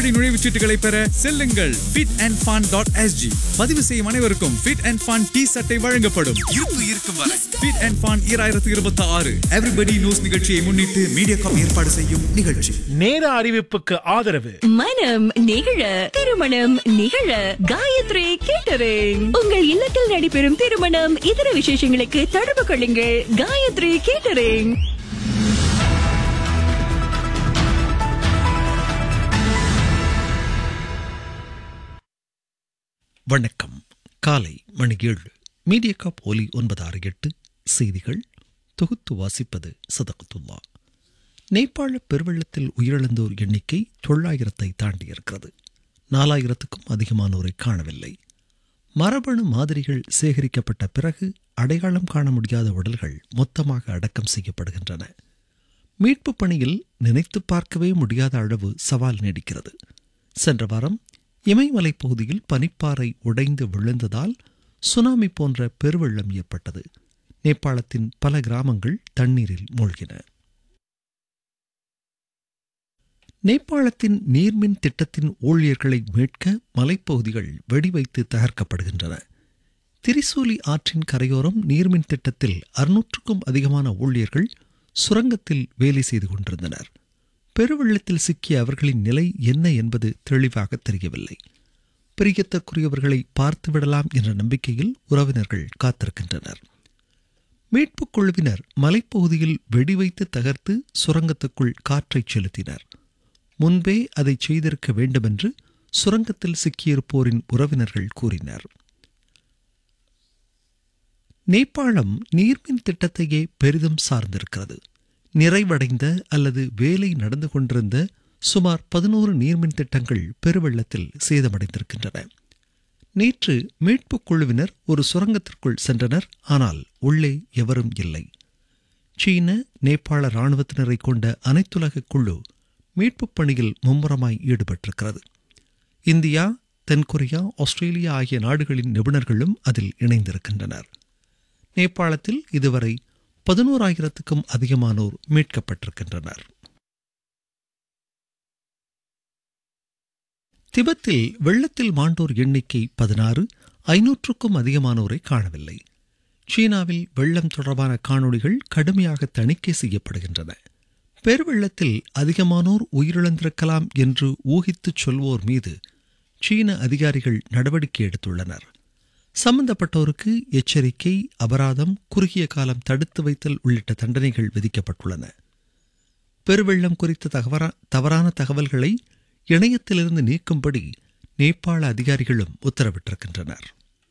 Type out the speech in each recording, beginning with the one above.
நேரடி நுழைவுச் சீட்டுகளை பெற செல்லுங்கள் fit and fun dot SG பதிவு செய்யும் அனைவருக்கும் ஃபிட் அண்ட் ஃபன் டி சட்டை வழங்கப்படும் இருப்பு இருக்கும் வரை ஃபிட் அண்ட் ஃபன் ஈராயிரத்து இருபத்தி ஆறு எவ்ரிபடி நியூஸ் நிகழ்ச்சியை முன்னிட்டு மீடியா காம் ஏற்பாடு செய்யும் நிகழ்ச்சி நேர அறிவிப்புக்கு ஆதரவு மனம் நிகழ திருமணம் நிகழ காயத்ரி கேட்டரிங் உங்கள் இல்லத்தில் நடைபெறும் திருமணம் இதர விசேஷங்களுக்கு தொடர்பு கொள்ளுங்கள் காயத்ரி கேட்டரிங் வணக்கம் காலை மணி ஏழு மீடியா ஒலி ஒன்பது ஆறு எட்டு செய்திகள் தொகுத்து வாசிப்பது சதகத்துல்லா நேபாள பெருவெள்ளத்தில் உயிரிழந்தோர் எண்ணிக்கை தொள்ளாயிரத்தை தாண்டியிருக்கிறது நாலாயிரத்துக்கும் அதிகமானோரை காணவில்லை மரபணு மாதிரிகள் சேகரிக்கப்பட்ட பிறகு அடையாளம் காண முடியாத உடல்கள் மொத்தமாக அடக்கம் செய்யப்படுகின்றன மீட்பு பணியில் நினைத்து பார்க்கவே முடியாத அளவு சவால் நீடிக்கிறது சென்ற வாரம் இமயமலை பகுதியில் பனிப்பாறை உடைந்து விழுந்ததால் சுனாமி போன்ற பெருவெள்ளம் ஏற்பட்டது நேபாளத்தின் பல கிராமங்கள் தண்ணீரில் மூழ்கின நேபாளத்தின் நீர்மின் திட்டத்தின் ஊழியர்களை மீட்க மலைப்பகுதிகள் வெடிவைத்து தகர்க்கப்படுகின்றன திரிசூலி ஆற்றின் கரையோரம் நீர்மின் திட்டத்தில் அறுநூற்றுக்கும் அதிகமான ஊழியர்கள் சுரங்கத்தில் வேலை செய்து கொண்டிருந்தனர் பெருவெள்ளத்தில் சிக்கிய அவர்களின் நிலை என்ன என்பது தெளிவாக தெரியவில்லை பிரியத்தக்குரியவர்களை பார்த்துவிடலாம் என்ற நம்பிக்கையில் உறவினர்கள் காத்திருக்கின்றனர் மீட்புக் குழுவினர் மலைப்பகுதியில் வெடிவைத்து தகர்த்து சுரங்கத்துக்குள் காற்றைச் செலுத்தினர் முன்பே அதை செய்திருக்க வேண்டுமென்று சுரங்கத்தில் சிக்கியிருப்போரின் உறவினர்கள் கூறினர் நேபாளம் நீர்மின் திட்டத்தையே பெரிதும் சார்ந்திருக்கிறது நிறைவடைந்த அல்லது வேலை நடந்து கொண்டிருந்த சுமார் பதினோரு நீர்மின் திட்டங்கள் பெருவெள்ளத்தில் சேதமடைந்திருக்கின்றன நேற்று மீட்புக் குழுவினர் ஒரு சுரங்கத்திற்குள் சென்றனர் ஆனால் உள்ளே எவரும் இல்லை சீன நேபாள இராணுவத்தினரை கொண்ட அனைத்துலக குழு மீட்புப் பணியில் மும்முரமாய் ஈடுபட்டிருக்கிறது இந்தியா தென்கொரியா ஆஸ்திரேலியா ஆகிய நாடுகளின் நிபுணர்களும் அதில் இணைந்திருக்கின்றனர் நேபாளத்தில் இதுவரை பதினோராயிரத்துக்கும் அதிகமானோர் மீட்கப்பட்டிருக்கின்றனர் திபெத்தில் வெள்ளத்தில் மாண்டோர் எண்ணிக்கை பதினாறு ஐநூற்றுக்கும் அதிகமானோரை காணவில்லை சீனாவில் வெள்ளம் தொடர்பான காணொளிகள் கடுமையாக தணிக்கை செய்யப்படுகின்றன பெருவெள்ளத்தில் அதிகமானோர் உயிரிழந்திருக்கலாம் என்று ஊகித்துச் சொல்வோர் மீது சீன அதிகாரிகள் நடவடிக்கை எடுத்துள்ளனர் சம்பந்தப்பட்டோருக்கு எச்சரிக்கை அபராதம் குறுகிய காலம் தடுத்து வைத்தல் உள்ளிட்ட தண்டனைகள் விதிக்கப்பட்டுள்ளன பெருவெள்ளம் குறித்த தகவரா தவறான தகவல்களை இணையத்திலிருந்து நீக்கும்படி நேபாள அதிகாரிகளும் உத்தரவிட்டிருக்கின்றனர்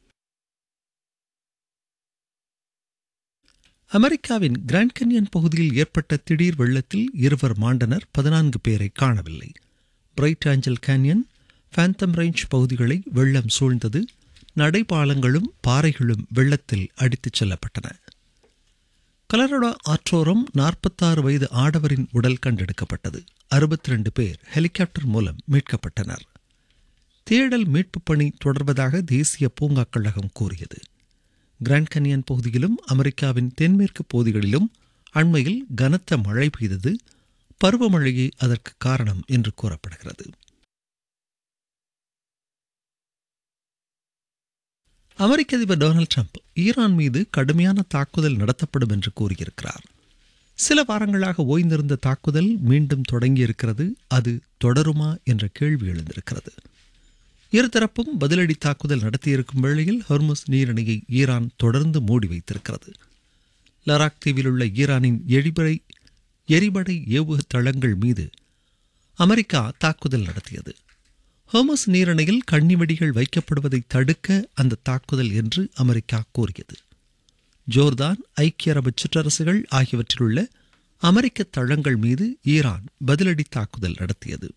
அமெரிக்காவின் கிராண்ட் கன்யன் பகுதியில் ஏற்பட்ட திடீர் வெள்ளத்தில் இருவர் மாண்டனர் பதினான்கு பேரை காணவில்லை Bright Angel Canyon Phantom Ranch பகுதிகளை வெள்ளம் சூழ்ந்தது நடைபாலங்களும் பாறைகளும் வெள்ளத்தில் அடித்துச் செல்லப்பட்டன கலரடா ஆற்றோரம் நாற்பத்தாறு வயது ஆடவரின் உடல் கண்டெடுக்கப்பட்டது அறுபத்தி ரெண்டு பேர் ஹெலிகாப்டர் மூலம் மீட்கப்பட்டனர் தேடல் மீட்புப் பணி தொடர்வதாக தேசிய பூங்காக் கழகம் கூறியது கிராண்ட் கன்யன் பகுதியிலும் அமெரிக்காவின் தென்மேற்கு பகுதிகளிலும் அண்மையில் கனத்த மழை பெய்தது பருவமழையே அதற்கு காரணம் என்று கூறப்படுகிறது அமெரிக்க அதிபர் டொனால்ட் ட்ரம்ப் ஈரான் மீது கடுமையான தாக்குதல் நடத்தப்படும் என்று கூறியிருக்கிறார் சில வாரங்களாக ஓய்ந்திருந்த தாக்குதல் மீண்டும் தொடங்கியிருக்கிறது அது தொடருமா என்ற கேள்வி எழுந்திருக்கிறது இருதரப்பும் பதிலடி தாக்குதல் நடத்தியிருக்கும் வேளையில் ஹர்முஸ் நீரிணையை ஈரான் தொடர்ந்து மூடி வைத்திருக்கிறது லராக் தீவில் உள்ள ஈரானின் எரிபடை எரிபடை ஏவுக தளங்கள் மீது அமெரிக்கா தாக்குதல் நடத்தியது ஹோமஸ் நீரிணையில் கண்ணிவெடிகள் வைக்கப்படுவதை தடுக்க அந்த தாக்குதல் என்று அமெரிக்கா கூறியது ஜோர்தான் ஐக்கிய அரபு சிற்றரசுகள் ஆகியவற்றிலுள்ள அமெரிக்க தளங்கள் மீது ஈரான் பதிலடி தாக்குதல் நடத்தியது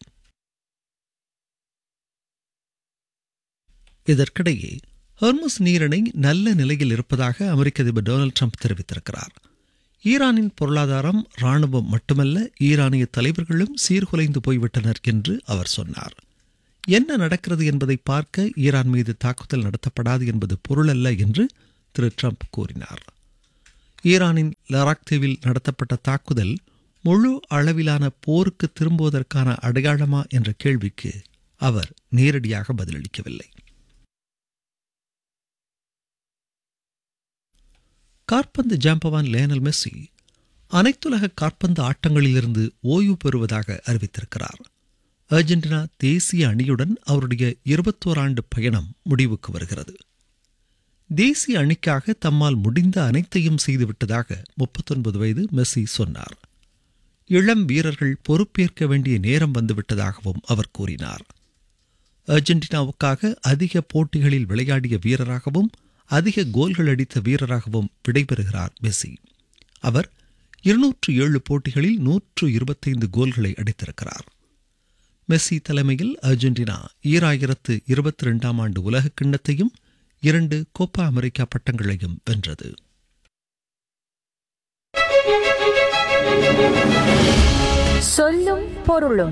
இதற்கிடையே ஹர்முஸ் நீரிணை நல்ல நிலையில் இருப்பதாக அமெரிக்க அதிபர் டொனால்ட் ட்ரம்ப் தெரிவித்திருக்கிறார் ஈரானின் பொருளாதாரம் ராணுவம் மட்டுமல்ல ஈரானிய தலைவர்களும் சீர்குலைந்து போய்விட்டனர் என்று அவர் சொன்னார் என்ன நடக்கிறது என்பதை பார்க்க ஈரான் மீது தாக்குதல் நடத்தப்படாது என்பது பொருளல்ல என்று திரு ட்ரம்ப் கூறினார் ஈரானின் லராக் தீவில் நடத்தப்பட்ட தாக்குதல் முழு அளவிலான போருக்கு திரும்புவதற்கான அடையாளமா என்ற கேள்விக்கு அவர் நேரடியாக பதிலளிக்கவில்லை காற்பந்து ஜாம்பவான் லேனல் மெஸ்ஸி அனைத்துலக காற்பந்து ஆட்டங்களிலிருந்து ஓய்வு பெறுவதாக அறிவித்திருக்கிறார் அர்ஜென்டினா தேசிய அணியுடன் அவருடைய இருபத்தோராண்டு பயணம் முடிவுக்கு வருகிறது தேசிய அணிக்காக தம்மால் முடிந்த அனைத்தையும் செய்துவிட்டதாக முப்பத்தொன்பது வயது மெஸ்ஸி சொன்னார் இளம் வீரர்கள் பொறுப்பேற்க வேண்டிய நேரம் வந்துவிட்டதாகவும் அவர் கூறினார் அர்ஜென்டினாவுக்காக அதிக போட்டிகளில் விளையாடிய வீரராகவும் அதிக கோல்கள் அடித்த வீரராகவும் விடைபெறுகிறார் மெஸ்ஸி அவர் இருநூற்று ஏழு போட்டிகளில் நூற்று இருபத்தைந்து கோல்களை அடித்திருக்கிறார் மெஸ்ஸி தலைமையில் அர்ஜென்டினா ஈராயிரத்து இருபத்தி ரெண்டாம் ஆண்டு உலக கிண்ணத்தையும் இரண்டு கோப்பா அமெரிக்கா பட்டங்களையும் வென்றது சொல்லும் பொருளும்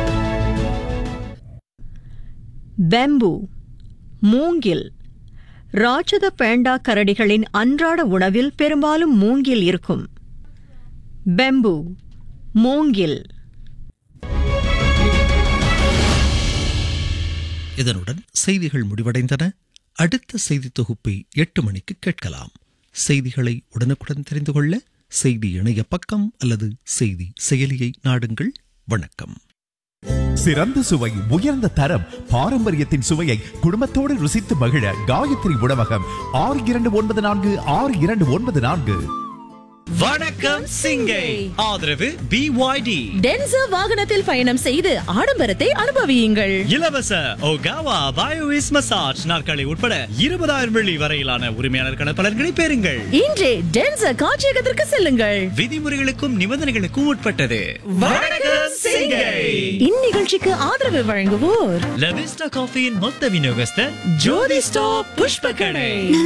பெம்பு மூங்கில் ராட்சத பேண்டா கரடிகளின் அன்றாட உணவில் பெரும்பாலும் மூங்கில் இருக்கும் பெம்பு மூங்கில் இதனுடன் செய்திகள் முடிவடைந்தன அடுத்த செய்தி தொகுப்பை எட்டு மணிக்கு கேட்கலாம் செய்திகளை உடனுக்குடன் தெரிந்து கொள்ள செய்தி இணைய பக்கம் அல்லது செய்தி செயலியை நாடுங்கள் வணக்கம் சிறந்த சுவை உயர்ந்த தரம் பாரம்பரியத்தின் சுவையை குடும்பத்தோடு ருசித்து மகிழ காயத்ரி உணவகம் ஆறு இரண்டு ஒன்பது நான்கு ஆறு இரண்டு ஒன்பது நான்கு வணக்கம் சிங்கை ஆதரவு பிஒய்டி டென்சா வாகனத்தில் பயணம் செய்து ஆடம்பரத்தை அனுபவியுங்கள் இலவச ஒகாவா பயோவிஸ் மசாஜ் நாற்காலி உட்பட இருபதாயிரம் வெள்ளி வரையிலான உரிமையாளர் பலன்களை பெறுங்கள் இன்றே டென்சா காட்சியகத்திற்கு செல்லுங்கள் விதிமுறைகளுக்கும் நிபந்தனைகளுக்கும் உட்பட்டது வணக்கம் சிங்கை இந்நிகழ்ச்சிக்கு ஆதரவு வழங்குவோர் லவிஸ்டா காஃபியின் மொத்த விநியோகஸ்தர் ஜோதி ஸ்டாப் புஷ்ப கடை